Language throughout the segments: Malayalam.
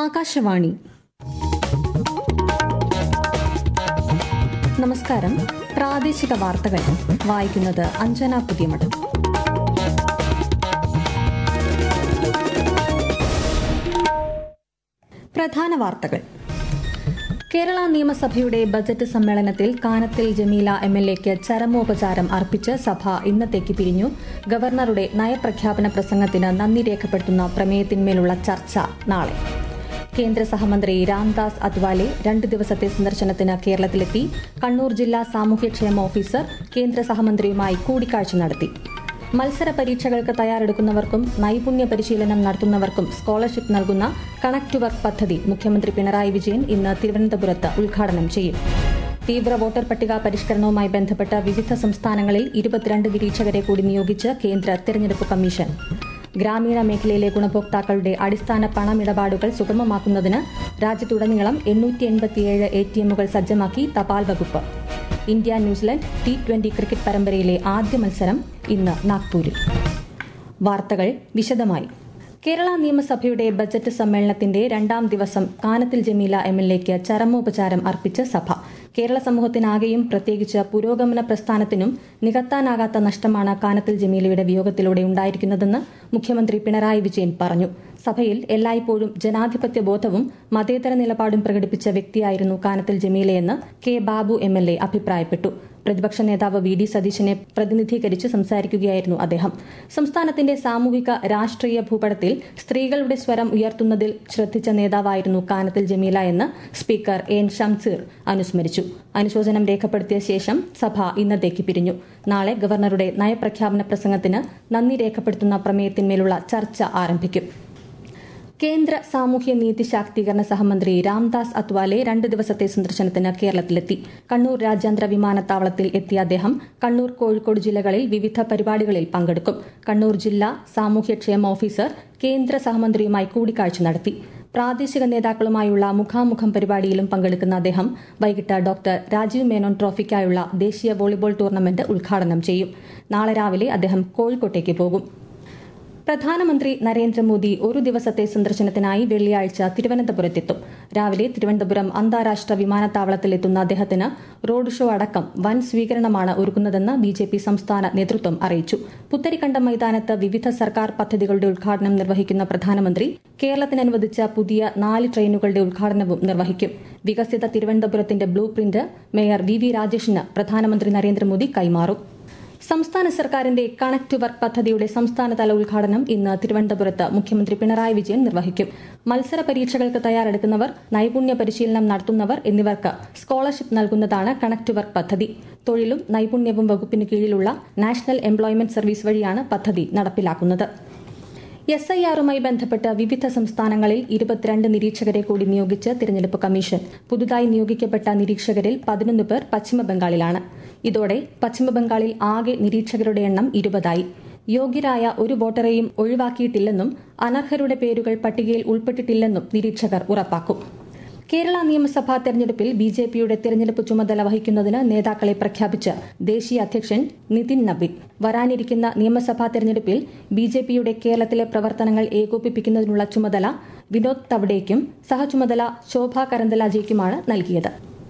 ആകാശവാണി നമസ്കാരം പ്രാദേശിക വാർത്തകൾ വായിക്കുന്നത് അഞ്ജന പുതിയമഠം പ്രധാന വാർത്തകൾ കേരള നിയമസഭയുടെ ബജറ്റ് സമ്മേളനത്തിൽ കാനത്തിൽ ജമീല എം എൽ എക്ക് ചരമോപചാരം അർപ്പിച്ച് സഭ ഇന്നത്തേക്ക് പിരിഞ്ഞു ഗവർണറുടെ നയപ്രഖ്യാപന പ്രസംഗത്തിന് നന്ദി രേഖപ്പെടുത്തുന്ന പ്രമേയത്തിന്മേലുള്ള ചർച്ച നാളെ കേന്ദ്ര സഹമന്ത്രി രാംദാസ് അത്വാലെ രണ്ട് ദിവസത്തെ സന്ദർശനത്തിന് കേരളത്തിലെത്തി കണ്ണൂർ ജില്ലാ സാമൂഹ്യക്ഷേമ ഓഫീസർ കേന്ദ്ര സഹമന്ത്രിയുമായി കൂടിക്കാഴ്ച നടത്തി മത്സര പരീക്ഷകൾക്ക് തയ്യാറെടുക്കുന്നവർക്കും നൈപുണ്യ പരിശീലനം നടത്തുന്നവർക്കും സ്കോളർഷിപ്പ് നൽകുന്ന കണക്ട് ടു വർക്ക് പദ്ധതി മുഖ്യമന്ത്രി പിണറായി വിജയൻ ഇന്ന് തിരുവനന്തപുരത്ത് ഉദ്ഘാടനം ചെയ്യും തീവ്ര വോട്ടർ പട്ടിക പരിഷ്കരണവുമായി ബന്ധപ്പെട്ട വിവിധ സംസ്ഥാനങ്ങളിൽ ഇരുപത്തിരണ്ട് നിരീക്ഷകരെ കൂടി നിയോഗിച്ച് കേന്ദ്ര തെരഞ്ഞെടുപ്പ് കമ്മീഷൻ ഗ്രാമീണ മേഖലയിലെ ഗുണഭോക്താക്കളുടെ അടിസ്ഥാന പണമിടപാടുകൾ സുഗമമാക്കുന്നതിന് രാജ്യത്തുടനീളം എണ്ണൂറ്റി എൺപത്തിയേഴ് എ ടി എമ്മുകൾ സജ്ജമാക്കി തപാൽ വകുപ്പ് India New Zealand T twenty cricket പരമ്പരയിലെ ആദ്യ മത്സരം ഇന്ന് നാഗ്പൂരിൽ വാർത്തകൾ വിശദമായി കേരള നിയമസഭയുടെ ബജറ്റ് സമ്മേളനത്തിന്റെ രണ്ടാം ദിവസം കാനത്തിൽ ജമീല എം എൽ എക്ക് ചരമോപചാരം അർപ്പിച്ച് സഭ കേരള സമൂഹത്തിനാകെയും പ്രത്യേകിച്ച് പുരോഗമന പ്രസ്ഥാനത്തിനും നികത്താനാകാത്ത നഷ്ടമാണ് കാനത്തിൽ ജമീലയുടെ വിയോഗത്തിലൂടെ ഉണ്ടായിരിക്കുന്നതെന്ന് മുഖ്യമന്ത്രി പിണറായി വിജയൻ പറഞ്ഞു സഭയിൽ എല്ലായ്പ്പോഴും ജനാധിപത്യ ബോധവും മതേതര നിലപാടും പ്രകടിപ്പിച്ച വ്യക്തിയായിരുന്നു കാനത്തിൽ ജമീലയെന്ന് K Babu M L A അഭിപ്രായപ്പെട്ടു പ്രതിപക്ഷ നേതാവ് വി ഡി സതീശനെ പ്രതിനിധീകരിച്ച് സംസാരിക്കുകയായിരുന്നു അദ്ദേഹം സംസ്ഥാനത്തിന്റെ സാമൂഹിക രാഷ്ട്രീയ ഭൂപടത്തിൽ സ്ത്രീകളുടെ സ്വരം ഉയർത്തുന്നതിൽ ശ്രദ്ധിച്ച നേതാവായിരുന്നു കാനത്തിൽ ജമീല എന്ന് സ്പീക്കർ എൻ ഷംസീർ അനുസ്മരിച്ചു അനുശോചനം രേഖപ്പെടുത്തിയ ശേഷം സഭ ഇന്നത്തേക്ക് പിരിഞ്ഞു നാളെ ഗവർണറുടെ നയപ്രഖ്യാപന പ്രസംഗത്തിന് നന്ദി രേഖപ്പെടുത്തുന്ന പ്രമേയത്തിന്മേലുള്ള ചർച്ച ആരംഭിക്കും കേന്ദ്ര സാമൂഹ്യ നീതി ശാക്തീകരണ സഹമന്ത്രി രാംദാസ് അത്വാലെ രണ്ട് ദിവസത്തെ സന്ദർശനത്തിന് കേരളത്തിലെത്തി കണ്ണൂർ രാജ്യാന്തര വിമാനത്താവളത്തിൽ എത്തിയ അദ്ദേഹം കണ്ണൂർ കോഴിക്കോട് ജില്ലകളിൽ വിവിധ പരിപാടികളിൽ പങ്കെടുക്കും കണ്ണൂർ ജില്ലാ സാമൂഹ്യക്ഷേമ ഓഫീസർ കേന്ദ്ര സഹമന്ത്രിയുമായി കൂടിക്കാഴ്ച നടത്തി പ്രാദേശിക നേതാക്കളുമായുള്ള മുഖാമുഖം പരിപാടിയിലും പങ്കെടുക്കുന്ന അദ്ദേഹം വൈകിട്ട് ഡോക്ടർ രാജീവ് മേനോൻ ട്രോഫിക്കായുള്ള ദേശീയ വോളിബോൾ ടൂർണമെന്റ് ഉദ്ഘാടനം ചെയ്യും നാളെ രാവിലെ അദ്ദേഹം കോഴിക്കോട്ടേക്ക് പോകും പ്രധാനമന്ത്രി നരേന്ദ്രമോദി ഒരു ദിവസത്തെ സന്ദർശനത്തിനായി വെള്ളിയാഴ്ച തിരുവനന്തപുരത്തെത്തും രാവിലെ തിരുവനന്തപുരം അന്താരാഷ്ട്ര വിമാനത്താവളത്തിലെത്തുന്ന അദ്ദേഹത്തിന് റോഡ് ഷോ അടക്കം വൻ സ്വീകരണമാണ് ഒരുക്കുന്നതെന്ന് ബി ജെ പി സംസ്ഥാന നേതൃത്വം അറിയിച്ചു പുത്തരിക്കണ്ടം മൈതാനത്ത് വിവിധ സർക്കാർ പദ്ധതികളുടെ ഉദ്ഘാടനം നിർവഹിക്കുന്ന പ്രധാനമന്ത്രി കേരളത്തിന് അനുവദിച്ച പുതിയ നാല് ട്രെയിനുകളുടെ ഉദ്ഘാടനവും നിർവഹിക്കും വികസിത തിരുവനന്തപുരത്തിന്റെ blueprint mayor V V രാജേഷിന് പ്രധാനമന്ത്രി നരേന്ദ്രമോദി കൈമാറും സംസ്ഥാന സർക്കാരിന്റെ കണക്ട് ടു വർക്ക് പദ്ധതിയുടെ സംസ്ഥാനതല ഉദ്ഘാടനം ഇന്ന് തിരുവനന്തപുരത്ത് മുഖ്യമന്ത്രി പിണറായി വിജയൻ നിർവഹിക്കും മത്സര പരീക്ഷകൾക്ക് തയ്യാറെടുക്കുന്നവർ നൈപുണ്യ പരിശീലനം നടത്തുന്നവർ എന്നിവർക്ക് സ്കോളർഷിപ്പ് നൽകുന്നതാണ് കണക്ട് ടു വർക്ക് പദ്ധതി തൊഴിലും നൈപുണ്യവും വകുപ്പിന് കീഴിലുള്ള നാഷണൽ എംപ്ലോയ്മെന്റ് സർവീസ് വഴിയാണ് പദ്ധതി നടപ്പിലാക്കുന്നത് എസ് ഐ ആറുമായി ബന്ധപ്പെട്ട് വിവിധ സംസ്ഥാനങ്ങളിൽ ഇരുപത്തിരണ്ട് നിരീക്ഷകരെ കൂടി നിയോഗിച്ച് തിരഞ്ഞെടുപ്പ് കമ്മീഷൻ പുതുതായി നിയോഗിക്കപ്പെട്ട നിരീക്ഷകരിൽ പതിനൊന്ന് പേർ പശ്ചിമബംഗാളിലാണ് ഇതോടെ പശ്ചിമബംഗാളിൽ ആകെ നിരീക്ഷകരുടെ എണ്ണം ഇരുപതായി യോഗ്യരായ ഒരു വോട്ടറെയും ഒഴിവാക്കിയിട്ടില്ലെന്നും അനർഹരുടെ പേരുകൾ പട്ടികയിൽ ഉൾപ്പെട്ടിട്ടില്ലെന്നും നിരീക്ഷകർ ഉറപ്പാക്കും കേരള നിയമസഭാ തെരഞ്ഞെടുപ്പിൽ ബി ജെ പിയുടെ തെരഞ്ഞെടുപ്പ് ചുമതല വഹിക്കുന്നതിന് നേതാക്കളെ പ്രഖ്യാപിച്ച് ദേശീയ അധ്യക്ഷൻ നിതിൻ നബിൻ വരാനിരിക്കുന്ന നിയമസഭാ തെരഞ്ഞെടുപ്പിൽ ബി ജെ പിയുടെ കേരളത്തിലെ പ്രവർത്തനങ്ങൾ ഏകോപിപ്പിക്കുന്നതിനുള്ള ചുമതല വിനോദ് തവഡേക്കും സഹചുമതല ശോഭ കരന്തലാജയ്ക്കുമാണ് നൽകിയത്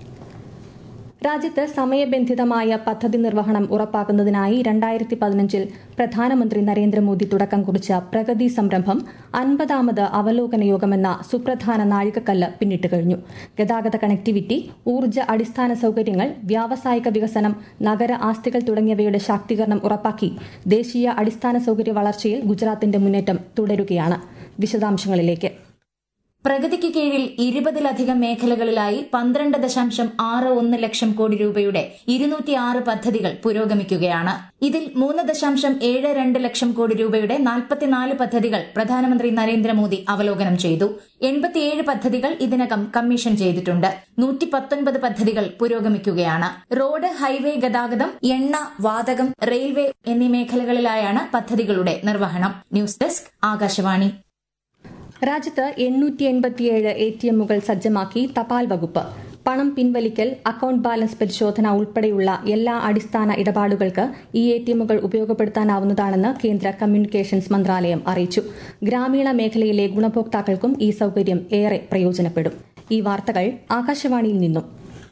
രാജ്യത്ത് സമയബന്ധിതമായ പദ്ധതി നിർവഹണം ഉറപ്പാക്കുന്നതിനായി രണ്ടായിരത്തി പതിനഞ്ചിൽ പ്രധാനമന്ത്രി നരേന്ദ്രമോദി തുടക്കം കുറിച്ച പ്രഗതി സംരംഭം അൻപതാമത് അവലോകന യോഗമെന്ന സുപ്രധാന നാഴികക്കല്ല് പിന്നിട്ട് കഴിഞ്ഞു ഗതാഗത കണക്ടിവിറ്റി ഊർജ്ജ അടിസ്ഥാന സൌകര്യങ്ങൾ വ്യാവസായിക വികസനം നഗര ആസ്തികൾ തുടങ്ങിയവയുടെ ശാക്തീകരണം ഉറപ്പാക്കി ദേശീയ അടിസ്ഥാന സൌകര്യ വളർച്ചയിൽ ഗുജറാത്തിന്റെ മുന്നേറ്റം തുടരുകയാണ് വിശദാംശങ്ങളിലേക്ക് പ്രഗതിക്ക് കീഴിൽ ഇരുപതിലധികം മേഖലകളിലായി പന്ത്രണ്ട് ദശാംശം ആറ് ഒന്ന് ലക്ഷം കോടി രൂപയുടെ ഇരുന്നൂറ്റിയാറ് പദ്ധതികൾ പുരോഗമിക്കുകയാണ് ഇതിൽ മൂന്ന് ദശാംശം ഏഴ് രണ്ട് ലക്ഷം കോടി രൂപയുടെ നാൽപ്പത്തിനാല് പദ്ധതികൾ പ്രധാനമന്ത്രി നരേന്ദ്രമോദി അവലോകനം ചെയ്തു എൺപത്തിയേഴ് പദ്ധതികൾ ഇതിനകം കമ്മീഷൻ ചെയ്തിട്ടുണ്ട് നൂറ്റി പത്തൊൻപത് പദ്ധതികൾ പുരോഗമിക്കുകയാണ് റോഡ് ഹൈവേ ഗതാഗതം എണ്ണ വാതകം റെയിൽവേ എന്നീ മേഖലകളിലായാണ് പദ്ധതികളുടെ നിർവഹണം ന്യൂസ് ഡെസ്ക് ആകാശവാണി രാജ്യത്ത് എണ്ണൂറ്റി എൺപത്തിയേഴ് എ ടി എമ്മുകൾ സജ്ജമാക്കി തപാൽ വകുപ്പ് പണം പിൻവലിക്കൽ അക്കൌണ്ട് ബാലൻസ് പരിശോധന ഉൾപ്പെടെയുള്ള എല്ലാ അടിസ്ഥാന ഇടപാടുകൾക്ക് ഈ എ ടി എമ്മുകൾ ഉപയോഗപ്പെടുത്താനാവുന്നതാണെന്ന് കേന്ദ്ര കമ്മ്യൂണിക്കേഷൻസ് മന്ത്രാലയം അറിയിച്ചു ഗ്രാമീണ മേഖലയിലെ ഗുണഭോക്താക്കൾക്കും ഈ സൌകര്യം ഏറെ പ്രയോജനപ്പെടും ഈ വാർത്തകൾ ആകാശവാണിയിൽ നിന്നും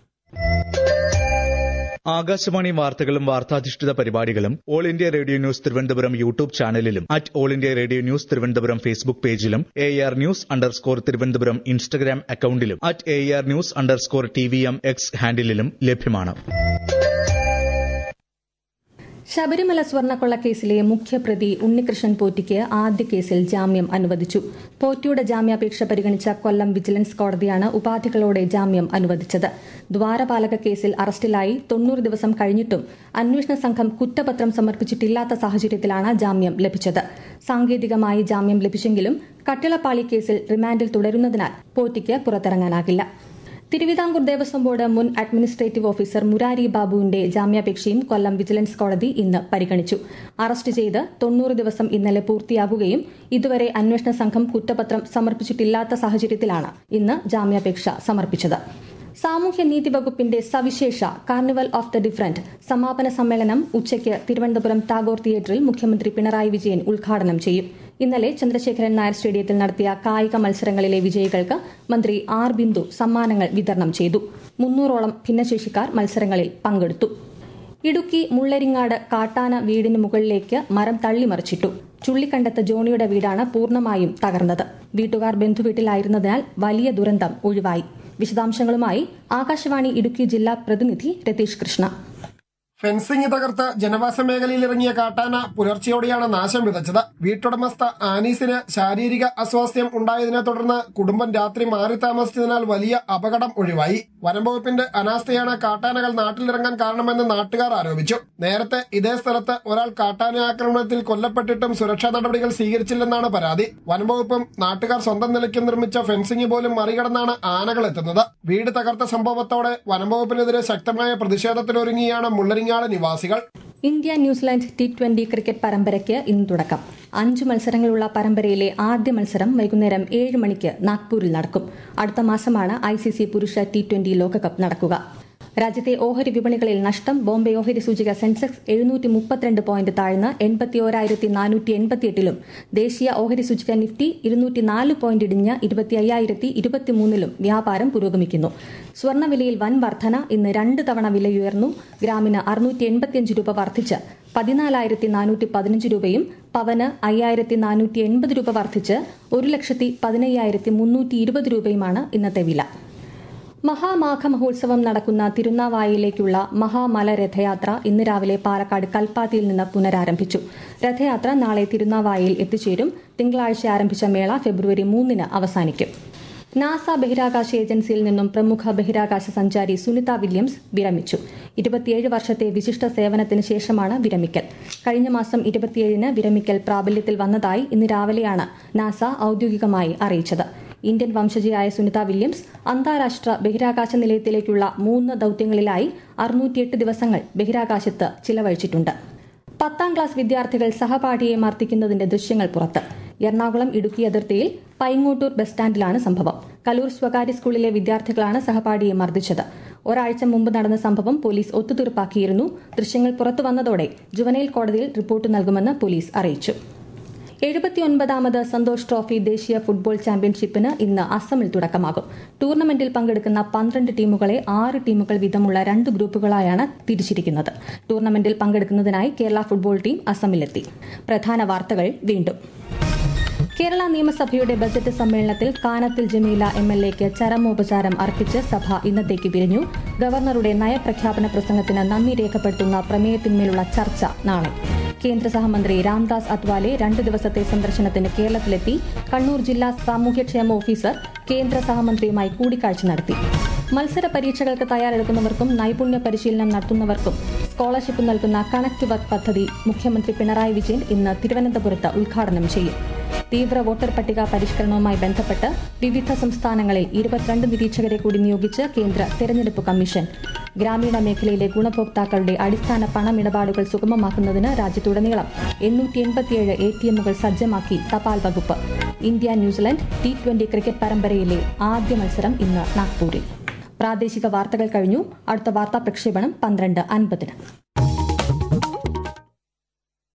ആകാശവാണി വാർത്തകളും വാർത്താധിഷ്ഠിത പരിപാടികളും All India Radio news Thiruvananthapuram YouTube ചാനലിലും at All India Radio news Thiruvananthapuram Facebook പേജിലും A R news underscore Thiruvananthapuram Instagram അക്കൌണ്ടിലും at A R news underscore T V M X ഹാൻഡിലും ലഭ്യമാണ് ശബരിമല സ്വർണ്ണക്കൊള്ളക്കേസിലെ മുഖ്യപ്രതി ഉണ്ണികൃഷ്ണൻ പോറ്റിക്ക് ആദ്യ കേസിൽ ജാമ്യം അനുവദിച്ചു പോറ്റിയുടെ ജാമ്യാപേക്ഷ പരിഗണിച്ച കൊല്ലം വിജിലൻസ് കോടതിയാണ് ഉപാധികളോടെ ജാമ്യം അനുവദിച്ചത് ദ്വാരപാലക കേസിൽ അറസ്റ്റിലായി തൊണ്ണൂറ് ദിവസം കഴിഞ്ഞിട്ടും അന്വേഷണ സംഘം കുറ്റപത്രം സമർപ്പിച്ചിട്ടില്ലാത്ത സാഹചര്യത്തിലാണ് ജാമ്യം ലഭിച്ചത് സാങ്കേതികമായി ജാമ്യം ലഭിച്ചെങ്കിലും കട്ടിളപ്പാളി കേസിൽ റിമാൻഡിൽ തുടരുന്നതിനാൽ പോറ്റിക്ക് പുറത്തിറങ്ങാനാകില്ല തിരുവിതാംകൂർ ദേവസ്വം ബോർഡ് മുൻ അഡ്മിനിസ്ട്രേറ്റീവ് ഓഫീസർ മുരാരി ബാബുവിന്റെ ജാമ്യാപേക്ഷയും കൊല്ലം വിജിലൻസ് കോടതി ഇന്ന് പരിഗണിച്ചു അറസ്റ്റ് ചെയ്ത് തൊണ്ണൂറ് ദിവസം ഇന്നലെ പൂർത്തിയാകുകയും ഇതുവരെ അന്വേഷണ സംഘം കുറ്റപത്രം സമർപ്പിച്ചിട്ടില്ലാത്ത സാഹചര്യത്തിലാണ് ഇന്ന് ജാമ്യാപേക്ഷ സമർപ്പിച്ചത് സാമൂഹ്യനീതി വകുപ്പിന്റെ സവിശേഷ കാർണിവൽ ഓഫ് ദ ഡിഫറന്റ് സമാപന സമ്മേളനം ഉച്ചയ്ക്ക് തിരുവനന്തപുരം ടാഗോർ തിയേറ്ററിൽ മുഖ്യമന്ത്രി പിണറായി വിജയൻ ഉദ്ഘാടനം ചെയ്യും ഇന്നലെ ചന്ദ്രശേഖരൻ നായർ സ്റ്റേഡിയത്തിൽ നടത്തിയ കായിക മത്സരങ്ങളിലെ വിജയികൾക്ക് മന്ത്രി ആർ ബിന്ദു സമ്മാനങ്ങൾ വിതരണം ചെയ്തു മുന്നൂറോളം ഭിന്നശേഷിക്കാർ മത്സരങ്ങളിൽ പങ്കെടുത്തു ഇടുക്കി മുള്ളരിങ്ങാട് കാട്ടാന വീടിന് മുകളിലേക്ക് മരം തള്ളിമറിച്ചിട്ടു ചുള്ളിക്കണ്ടത്ത് ജോണിയുടെ വീടാണ് പൂർണ്ണമായും തകർന്നത് വീട്ടുകാർ ബന്ധുവീട്ടിലായിരുന്നതിനാൽ വലിയ ദുരന്തം ഒഴിവായി വിശദാംശങ്ങളുമായി ആകാശവാണി ഇടുക്കി ജില്ലാ പ്രതിനിധി രതീഷ് കൃഷ്ണ ഫെൻസിംഗ് തകർത്ത് ജനവാസ മേഖലയിൽ ഇറങ്ങിയ കാട്ടാന പുലർച്ചെയോടെയാണ് നാശം വിതച്ചത് വീട്ടുടമസ്ഥ ആനീസിന് ശാരീരിക അസ്വാസ്ഥ്യം ഉണ്ടായതിനെ തുടർന്ന് കുടുംബം രാത്രി മാറി താമസിച്ചതിനാൽ വലിയ അപകടം ഒഴിവായി വനംവകുപ്പിന്റെ അനാസ്ഥയാണ് കാട്ടാനകൾ നാട്ടിലിറങ്ങാൻ കാരണമെന്ന് നാട്ടുകാർ ആരോപിച്ചു നേരത്തെ ഇതേ സ്ഥലത്ത് ഒരാൾ കാട്ടാന ആക്രമണത്തിൽ കൊല്ലപ്പെട്ടിട്ടും സുരക്ഷാ നടപടികൾ സ്വീകരിച്ചില്ലെന്നാണ് പരാതി വനംവകുപ്പും നാട്ടുകാർ സ്വന്തം നിലയ്ക്ക് നിർമ്മിച്ച ഫെൻസിംഗ് പോലും മറികടന്നാണ് ആനകൾ എത്തുന്നത് വീട് തകർത്ത സംഭവത്തോടെ വനംവകുപ്പിനെതിരെ ശക്തമായ പ്രതിഷേധത്തിനൊരുങ്ങിയാണ് മുള്ളരിങ്ങ ഇരിങ്ങാട് നിവാസികൾ India New Zealand T twenty cricket പരമ്പരയ്ക്ക് ഇന്ന് തുടക്കം അഞ്ച് മത്സരങ്ങളുള്ള പരമ്പരയിലെ ആദ്യ മത്സരം വൈകുന്നേരം ഏഴ് മണിക്ക് നാഗ്പൂരിൽ നടക്കും അടുത്ത മാസമാണ് ഐസിസി പുരുഷ ടി ട്വന്റി ലോകകപ്പ് നടക്കുക രാജ്യത്തെ ഓഹരി വിപണികളിൽ നഷ്ടം ബോംബെ ഓഹരി സൂചിക സെൻസെക്സ് എഴുന്നൂറ്റി മുപ്പത്തിരണ്ട് പോയിന്റ് താഴ്ന്ന് എൺപത്തി ഓരായിരത്തി നാനൂറ്റി എൺപത്തിയെട്ടിലും ദേശീയ ഓഹരി സൂചിക നിഫ്റ്റി ഇരുന്നൂറ്റിനാല് പോയിന്റ് ഇടിഞ്ഞ് ഇരുപത്തി അയ്യായിരത്തി ഇരുപത്തിമൂന്നിലും വ്യാപാരം പുരോഗമിക്കുന്നു സ്വർണ്ണവിലയിൽ വൻ വർധന ഇന്ന് രണ്ട് തവണ വിലയുയർന്നു ഗ്രാമിന് അറുന്നൂറ്റി എൺപത്തിയഞ്ച് രൂപ വർദ്ധിച്ച് പതിനാലായിരത്തി നാനൂറ്റി പതിനഞ്ച് രൂപയും പവന് അയ്യായിരത്തി നാനൂറ്റി എൺപത് രൂപ വർദ്ധിച്ച് ഒരു ലക്ഷത്തി പതിനയ്യായിരത്തി മുന്നൂറ്റി ഇരുപത് രൂപയുമാണ് ഇന്നത്തെ വില മഹാമാഘ മഹോത്സവം നടക്കുന്ന തിരുനാവായിലേക്കുള്ള മഹാമല രഥയാത്ര ഇന്ന് രാവിലെ പാലക്കാട് കൽപ്പാത്തിയിൽ നിന്ന് പുനരാരംഭിച്ചു രഥയാത്ര നാളെ തിരുനാവായിൽ എത്തിച്ചേരും തിങ്കളാഴ്ച ആരംഭിച്ച മേള ഫെബ്രുവരി മൂന്നിന് അവസാനിക്കും നാസ ബഹിരാകാശ ഏജൻസിയിൽ നിന്നും പ്രമുഖ ബഹിരാകാശ സഞ്ചാരി സുനിത വില്യംസ് വിരമിച്ചു ഇരുപത്തിയേഴ് വർഷത്തെ വിശിഷ്ട സേവനത്തിന് ശേഷമാണ് വിരമിക്കൽ കഴിഞ്ഞ മാസം ഇരുപത്തിയേഴിന് വിരമിക്കൽ പ്രാബല്യത്തിൽ വന്നതായി ഇന്ന് രാവിലെയാണ് നാസ ഔദ്യോഗികമായി അറിയിച്ചത് ഇന്ത്യൻ വംശജയായ സുനിത വില്യംസ് അന്താരാഷ്ട്ര ബഹിരാകാശ നിലയത്തിലേക്കുള്ള മൂന്ന് ദൌത്യങ്ങളിലായി അറുന്നൂറ്റിയെട്ട് ദിവസങ്ങൾ ബഹിരാകാശത്ത് ചിലവഴിച്ചിട്ടുണ്ട് പത്താം ക്ലാസ് വിദ്യാർത്ഥികൾ സഹപാഠിയെ മർദ്ദിക്കുന്നതിന്റെ ദൃശ്യങ്ങൾ പുറത്ത് എറണാകുളം ഇടുക്കി അതിർത്തിയിൽ പൈങ്ങോട്ടൂർ ബസ് സ്റ്റാൻഡിലാണ് സംഭവം കലൂർ സ്വകാര്യ സ്കൂളിലെ വിദ്യാർത്ഥികളാണ് സഹപാഠിയെ മർദ്ദിച്ചത് ഒരാഴ്ച മുമ്പ് നടന്ന സംഭവം പോലീസ് ഒത്തുതീർപ്പാക്കിയിരുന്നു ദൃശ്യങ്ങൾ പുറത്തു വന്നതോടെ ജുവനൈൽ കോടതിയിൽ റിപ്പോർട്ട് നൽകുമെന്ന് പോലീസ് അറിയിച്ചു എഴുപത്തിയൊൻപതാമത് സന്തോഷ് ട്രോഫി ദേശീയ ഫുട്ബോൾ ചാമ്പ്യൻഷിപ്പിന് ഇന്ന് അസമിൽ തുടക്കമാകും ടൂർണമെന്റിൽ പങ്കെടുക്കുന്ന പന്ത്രണ്ട് ടീമുകളെ ആറ് ടീമുകൾ വീതമുള്ള രണ്ട് ഗ്രൂപ്പുകളായാണ് തിരിച്ചിരിക്കുന്നത് ടൂർണമെന്റിൽ പങ്കെടുക്കുന്നതിനായി കേരള ഫുട്ബോൾ ടീം അസമിലെത്തി പ്രധാന വാർത്തകൾ വീണ്ടും കേരള നിയമസഭയുടെ ബജറ്റ് സമ്മേളനത്തിൽ കാനത്തിൽ ജമീല എം എൽ എക്ക് ചരമോപചാരം അർപ്പിച്ച് സഭ ഇന്നത്തേക്ക് പിരിഞ്ഞു ഗവർണറുടെ നയപ്രഖ്യാപന പ്രസംഗത്തിന് നന്ദി രേഖപ്പെടുത്തുന്ന പ്രമേയത്തിന്മേലുള്ള ചർച്ച നാളെ കേന്ദ്ര സഹമന്ത്രി രാംദാസ് അത്വാലെ രണ്ട് ദിവസത്തെ സന്ദർശനത്തിന് കേരളത്തിലെത്തി കണ്ണൂർ ജില്ലാ സാമൂഹ്യക്ഷേമ ഓഫീസർ കേന്ദ്ര സഹമന്ത്രിയുമായി കൂടിക്കാഴ്ച നടത്തി മത്സര പരീക്ഷകൾക്ക് തയ്യാറെടുക്കുന്നവർക്കും നൈപുണ്യ പരിശീലനം നടത്തുന്നവർക്കും സ്കോളർഷിപ്പ് നൽകുന്ന കണക്ട് വർക്ക് പദ്ധതി മുഖ്യമന്ത്രി പിണറായി വിജയൻ ഇന്ന് തിരുവനന്തപുരത്ത് ഉദ്ഘാടനം ചെയ്യും തീവ്ര വോട്ടർ പട്ടിക പരിഷ്കരണവുമായി ബന്ധപ്പെട്ട് വിവിധ സംസ്ഥാനങ്ങളിൽ ഇരുപത്തിരണ്ട് നിരീക്ഷകരെ കൂടി നിയോഗിച്ച് കേന്ദ്ര തെരഞ്ഞെടുപ്പ് കമ്മീഷൻ ഗ്രാമീണ മേഖലയിലെ ഗുണഭോക്താക്കളുടെ അടിസ്ഥാന പണമിടപാടുകൾ സുഗമമാക്കുന്നതിന് രാജ്യത്തുടനീളം എണ്ണൂറ്റി എൺപത്തിയേഴ് എ ടി എമ്മുകൾ സജ്ജമാക്കി തപാൽ വകുപ്പ് India New Zealand T twenty cricket പരമ്പരയിലെ ആദ്യ മത്സരം ഇന്ന് നാഗ്പൂരിൽ പ്രാദേശിക വാർത്തകൾ കഴിഞ്ഞു അടുത്ത വാർത്താ പ്രക്ഷേപണം പന്ത്രണ്ട് അൻപതിന്